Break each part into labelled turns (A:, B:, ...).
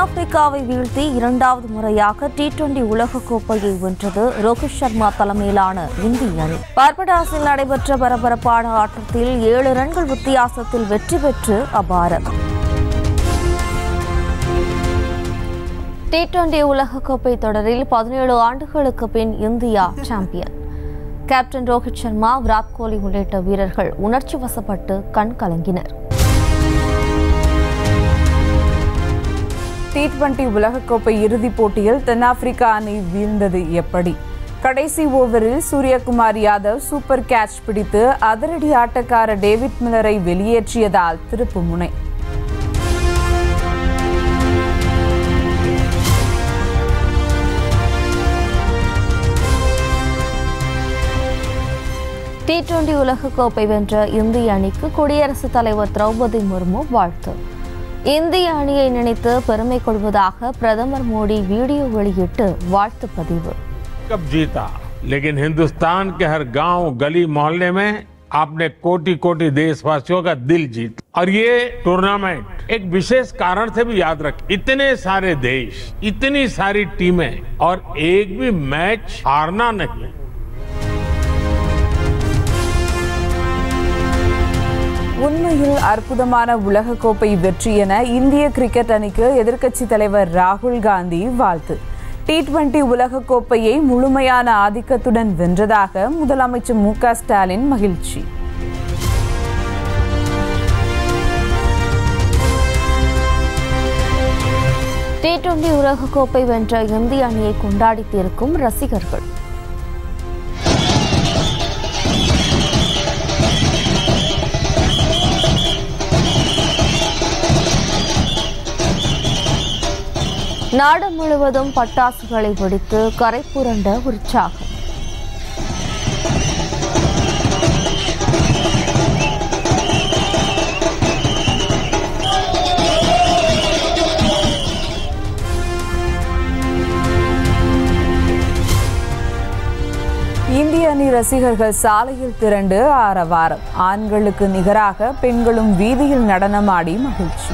A: தென்னாப்பிரிக்காவை வீழ்த்தி இரண்டாவது முறையாக டி டுவெண்டி உலகக்கோப்பையை வென்றது ரோஹித் சர்மா தலைமையிலான இந்திய அணி பார்படாஸில் நடைபெற்ற பரபரப்பான ஆட்டத்தில் ஏழு ரன்கள் வித்தியாசத்தில் வெற்றி பெற்று அபாரம் டி டுவெண்டி உலகக்கோப்பை தொடரில் பதினேழு ஆண்டுகளுக்கு பின் India champion captain Rohit Sharma Virat Kohli உள்ளிட்ட வீரர்கள் உணர்ச்சி வசப்பட்டு கண் கலங்கினர்
B: டி டுவெண்டி உலகக்கோப்பை இறுதிப் போட்டியில் தென்னாப்பிரிக்கா அணி வீழ்ந்தது எப்படி கடைசி ஓவரில் சூரியகுமார் யாதவ் சூப்பர் கேட்ச் பிடித்து அதிரடி ஆட்டக்காரர் டேவிட் மில்லரை வெளியேற்றியதால் திருப்பு முனை
A: டி டுவெண்டி உலகக்கோப்பை வென்ற இந்திய அணிக்கு குடியரசுத் தலைவர் திரௌபதி முர்மு வாழ்த்து இந்திய அணியை நினைத்து பெருமை கொள்வதாக பிரதமர் மோடி வீடியோ வெளியிட்டு வாழ்த்து பதிவு
C: कप जीता लेकिन हिंदुस्तान के हर गांव गली मोहल्ले में आपने कोटि कोटि देशवासियों का दिल जीत और ये टूर्नामेंट एक विशेष कारण से भी याद रख इतने सारे देश इतनी सारी टीमें और एक भी मैच हारना नहीं
B: உண்மையில் அற்புதமான உலகக்கோப்பை வெற்றி என இந்திய கிரிக்கெட் அணிக்கு எதிர்க்கட்சித் தலைவர் ராகுல் காந்தி வாழ்த்து டி டுவெண்டி உலகக்கோப்பையை முழுமையான ஆதிக்கத்துடன் வென்றதாக முதலமைச்சர் மு க ஸ்டாலின் மகிழ்ச்சி
A: டி டுவெண்டி உலகக்கோப்பை வென்ற இந்திய அணியை கொண்டாடி தீர்க்கும் ரசிகர்கள் நாடு முழுவதும் பட்டாசுகளை வெடித்து கரை புரண்ட உற்சாகம்
B: இந்திய அணி ரசிகர்கள் சாலையில் திரண்டு ஆரவாரம் ஆண்களுக்கு நிகராக பெண்களும் வீதியில் நடனமாடி மகிழ்ச்சி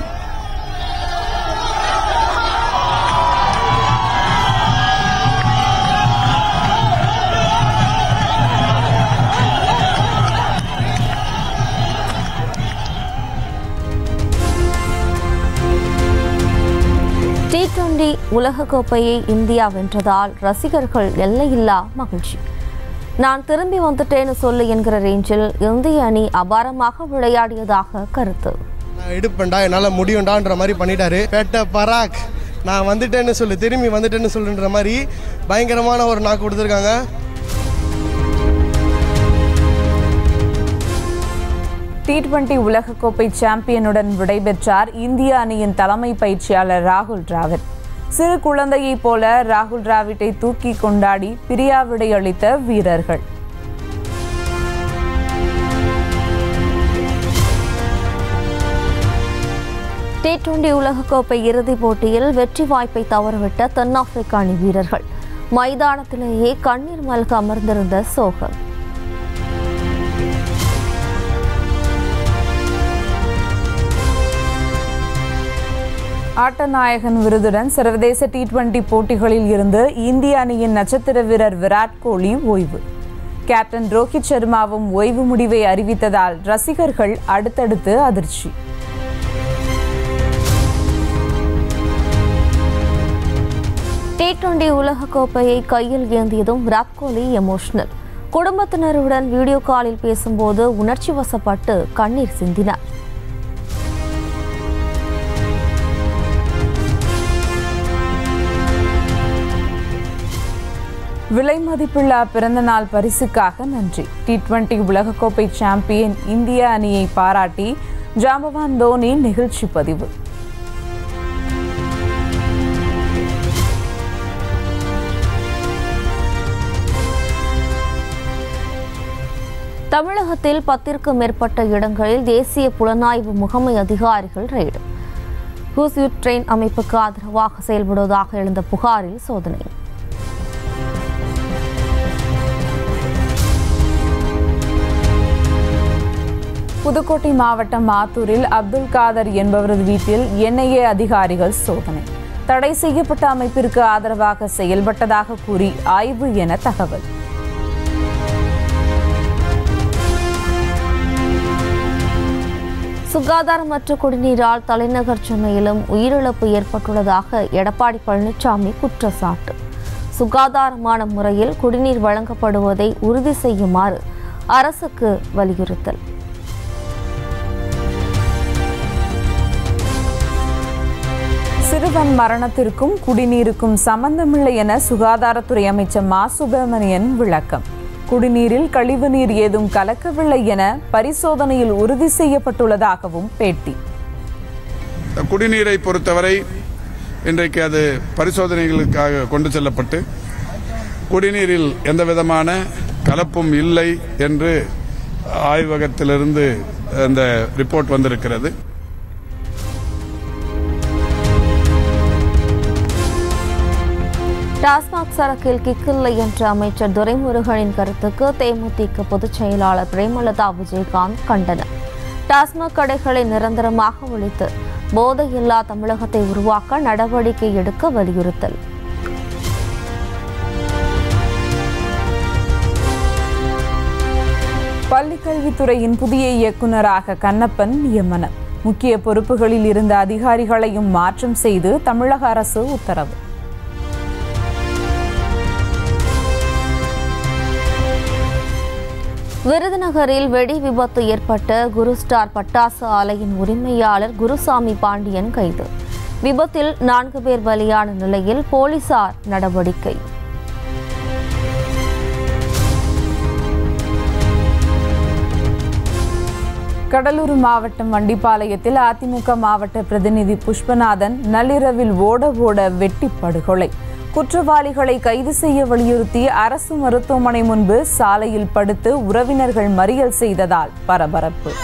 A: டி டுவெண்டி உலகக்கோப்பையை இந்தியா வென்றதால் ரசிகர்கள் எல்லையில்லா மகிழ்ச்சி நான் திரும்பி வந்துட்டேன்னு சொல்லு என்கிற ரேஞ்சில் இந்திய அணி அபாரமாக விளையாடியதாக கருத்து
D: நான் எடுப்பேன்டா என்னால் முடியும்டான்ற மாதிரி பண்ணிட்டாரு பேட்ட பராக் நான் வந்துட்டேன்னு சொல்லு திரும்பி வந்துட்டேன்னு சொல்லுன்ற மாதிரி பயங்கரமான ஒரு நாக்கு கொடுத்துருக்காங்க
B: டி டுவெண்டி உலகக்கோப்பை சாம்பியனுடன் விடைபெற்றார் இந்திய அணியின் தலைமை பயிற்சியாளர் ராகுல் டிராவிட் சிறு குழந்தையைப் போல ராகுல் டிராவிட்டை தூக்கி கொண்டாடி பிரியாவிடை அளித்த வீரர்கள்
A: டி டுவெண்டி உலகக்கோப்பை இறுதிப் போட்டியில் வெற்றி வாய்ப்பை தவறவிட்ட தென்னாப்பிரிக்க அணி வீரர்கள் மைதானத்திலேயே கண்ணீர் மல்க அமர்ந்திருந்த சோகம்
B: ஆட்டநாயகன் விருதுடன் சர்வதேச டி டுவெண்டி போட்டிகளில் இருந்து இந்திய அணியின் நட்சத்திர வீரர் விராட் கோலி ஓய்வு கேப்டன் ரோஹித் சர்மாவும் ஓய்வு முடிவை அறிவித்ததால் ரசிகர்கள் அடுத்தடுத்து அதிர்ச்சி
A: டி டுவெண்டி உலகக்கோப்பையை கையில் ஏந்தியதும் விராட் கோலி எமோஷனல் குடும்பத்தினருடன் வீடியோ காலில் பேசும்போது உணர்ச்சி வசப்பட்டு கண்ணீர் சிந்தினார்
B: விலை மதிப்புள்ள பிறந்தநாள் பரிசுக்காக நன்றி டி டுவெண்டி உலகக்கோப்பை சாம்பியன் இந்திய அணியை பாராட்டி ஜாம்பவான் தோனி நிகழ்ச்சி பதிவு
A: தமிழகத்தில் பத்திற்கும் மேற்பட்ட இடங்களில் தேசிய புலனாய்வு முகமை அதிகாரிகள் ரெய்டு ஹூஸ்யூட் ட்ரெயின் அமைப்புக்கு ஆதரவாக செயல்படுவதாக எழுந்த புகாரில் சோதனை
B: புதுக்கோட்டை மாவட்டம் ஆத்தூரில் அப்துல் காதர் என்பவரது வீட்டில் என்ஐஏ அதிகாரிகள் சோதனை தடை செய்யப்பட்ட அமைப்பிற்கு ஆதரவாக செயல்பட்டதாக கூறி ஆய்வு என தகவல்
A: சுகாதாரமற்ற குடிநீரால் தலைநகர் சென்னையிலும் உயிரிழப்பு ஏற்பட்டுள்ளதாக எடப்பாடி பழனிசாமி குற்றச்சாட்டு சுகாதாரமான முறையில் குடிநீர் வழங்கப்படுவதை உறுதி செய்யுமாறு அரசுக்கு வலியுறுத்தல்
B: சிறுவன் மரணத்திற்கும் குடிநீருக்கும் சம்பந்தமில்லை என சுகாதாரத்துறை அமைச்சர் மா சுப்பிரமணியன் விளக்கம் குடிநீரில் கழிவுநீர் ஏதும் கலக்கவில்லை என பரிசோதனையில் உறுதி செய்யப்பட்டுள்ளதாகவும் பேட்டி
E: குடிநீரை பொறுத்தவரை இன்றைக்கு அது பரிசோதனைகளுக்காக கொண்டு செல்லப்பட்டு குடிநீரில் எந்த விதமான கலப்பும் இல்லை என்று ஆய்வகத்திலிருந்து அந்த ரிப்போர்ட் வந்திருக்கிறது
A: டாஸ்மாக் சரக்கில் கிக்கில்லை என்ற அமைச்சர் துரைமுருகனின் கருத்துக்கு தேமுதிக பொதுச் செயலாளர் பிரேமலதா விஜயகாந்த் கண்டனம் டாஸ்மாக் கடைகளை நிரந்தரமாக ஒழித்து போதையில்லா தமிழகத்தை உருவாக்க நடவடிக்கை எடுக்க வலியுறுத்தல்
B: பள்ளிக்கல்வித்துறையின் புதிய இயக்குநராக கண்ணப்பன் நியமனம் முக்கிய பொறுப்புகளில் இருந்த அதிகாரிகளையும் மாற்றம் செய்து தமிழக அரசு உத்தரவு
A: விருதுநகரில் வெடி விபத்து ஏற்பட்ட குரு ஸ்டார் பட்டாசு ஆலையின் உரிமையாளர் குருசாமி பாண்டியன் கைது விபத்தில் நான்கு பேர் பலியான நிலையில் போலீசார் நடவடிக்கை
B: கடலூர் மாவட்டம் வண்டிப்பாளையத்தில் அதிமுக மாவட்ட பிரதிநிதி புஷ்பநாதன் நள்ளிரவில் ஓட ஓட வெட்டி படுகொலை குற்றவாளிகளை கைது செய்ய வலியுறுத்தி அரசு மருத்துவமனை முன்பு சாலையில் படுத்து உறவினர்கள் மறியல் செய்ததால் பரபரப்பு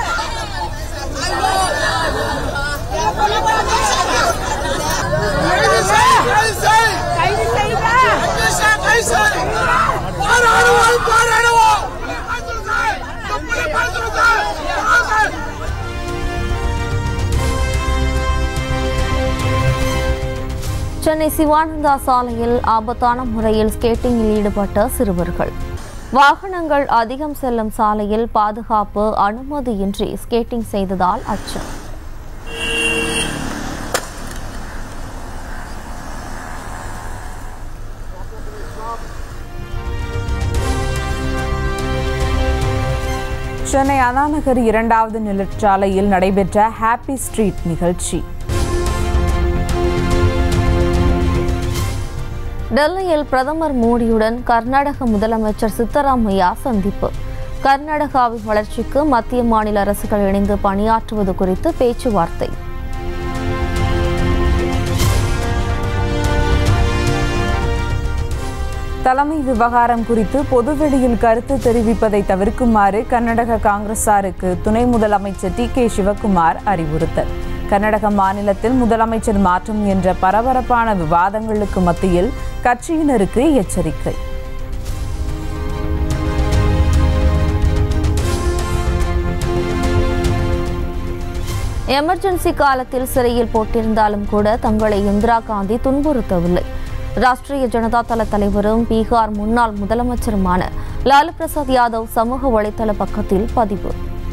A: சென்னை சிவானந்தா சாலையில் ஆபத்தான முறையில் ஸ்கேட்டிங்கில் ஈடுபட்ட சிறுவர்கள் வாகனங்கள் அதிகம் செல்லும் சாலையில் பாதுகாப்பு அனுமதியின்றி ஸ்கேட்டிங் செய்ததால் அச்சம்
B: சென்னை அண்ணாநகர் இரண்டாவது நிலச்சாலையில் நடைபெற்ற ஹாப்பி ஸ்ட்ரீட் நிகழ்ச்சி
A: டெல்லியில் பிரதமர் மோடியுடன் கர்நாடக முதலமைச்சர் சித்தராமையா சந்திப்பு கர்நாடகாவின் வளர்ச்சிக்கு மத்திய மாநில அரசுகள் இணைந்து பணியாற்றுவது குறித்து பேச்சுவார்த்தை
B: தலைமை விவகாரம் குறித்து பொதுவெளியில் கருத்து தெரிவிப்பதை தவிர்க்குமாறு கர்நாடக காங்கிரசாருக்கு துணை முதலமைச்சர் டி கே சிவக்குமார் அறிவுறுத்தல் கர்நாடக மாநிலத்தில் முதலமைச்சர் மாற்றம் என்ற பரபரப்பான விவாதங்களுக்கு மத்தியில் கட்சியினருக்கு எச்சரிக்கை
A: எமர்ஜென்சி காலத்தில் சிறையில் போட்டிருந்தாலும் கூட தங்களை இந்திரா காந்தி துன்புறுத்தவில்லை ராஷ்டிரிய ஜனதா தள தலைவரும் பீகார் முன்னாள் முதலமைச்சருமான லாலு பிரசாத் யாதவ் சமூக வலைதள பக்கத்தில் பதிவு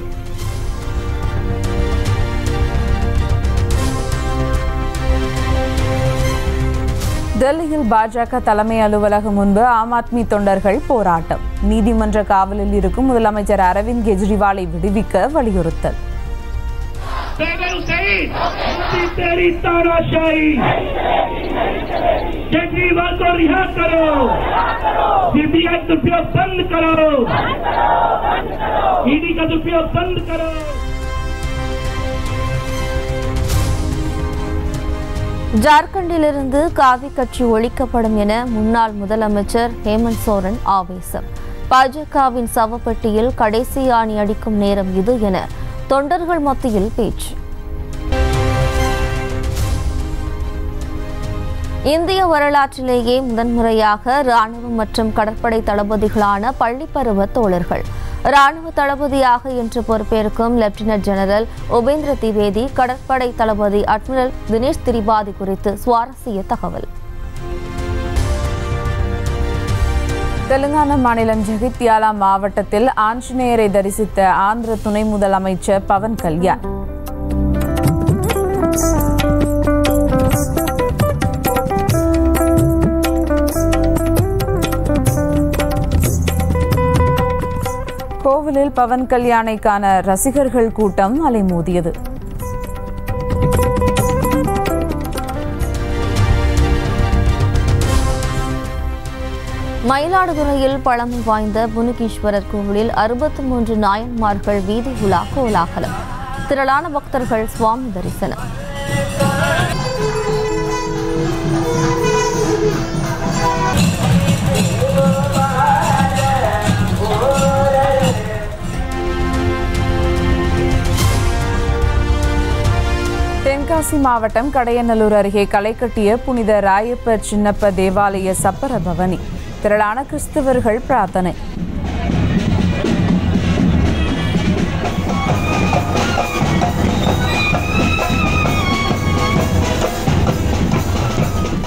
B: டெல்லியில் பாஜக தலைமை அலுவலகம் முன்பு ஆம் ஆத்மி தொண்டர்கள் போராட்டம் நீதிமன்ற காவலில் இருக்கும் முதலமைச்சர் அரவிந்த் கெஜ்ரிவாலை விடுவிக்க வலியுறுத்தல்
F: बेगल सही मोदी तेरी तानाशाही केजरीवाल को रिहा करो सीबीआई दुरुपयोग बंद करो ईडी का दुरुपयोग बंद करो
A: ஜார்க்கண்டிலிருந்து காவி கட்சி ஒழிக்கப்படும் என முன்னாள் முதலமைச்சர் ஹேமந்த் சோரன் ஆவேசம் பாஜகவின் சவப்பெட்டியில் கடைசி ஆணி அடிக்கும் நேரம் இது என தொண்டர்கள் மத்தியில் பேச்சு இந்திய வரலாற்றிலேயே முதன்முறையாக ராணுவம் மற்றும் கடற்படை தளபதிகளான பள்ளிப்பருவ தோழர்கள் ராணுவ தளபதியாக இன்று பொறுப்பேற்கும் லெப்டினன்ட் ஜெனரல் உபேந்திர திவேதி கடற்படை தளபதி அட்மிரல் தினேஷ் திரிபாதி குறித்து சுவாரஸ்ய தகவல்
B: தெலுங்கானா மாநிலம் ஜெகித்யாலா மாவட்டத்தில் ஆஞ்சநேயரை தரிசித்த ஆந்திர துணை முதலமைச்சர் பவன் கல்யாண் கோவிலில் பவன் கல்யாணை காண ரசிகர்கள் கூட்டம் அலைமோதியது
A: மயிலாடுதுறையில் பழமை வாய்ந்த புனுகீஸ்வரர் கோவிலில் அறுபத்தி மூன்று நாயன்மார்கள் வீதி உலா கோலாகலம் திரளான பக்தர்கள் சுவாமி தரிசனம்
B: தென்காசி மாவட்டம் கடையநல்லூர் அருகே களை கட்டிய புனித ராயப்பர் சின்னப்ப தேவாலய சப்பர பவனி திரளான கிறிஸ்தவர்கள் பிரார்த்தனை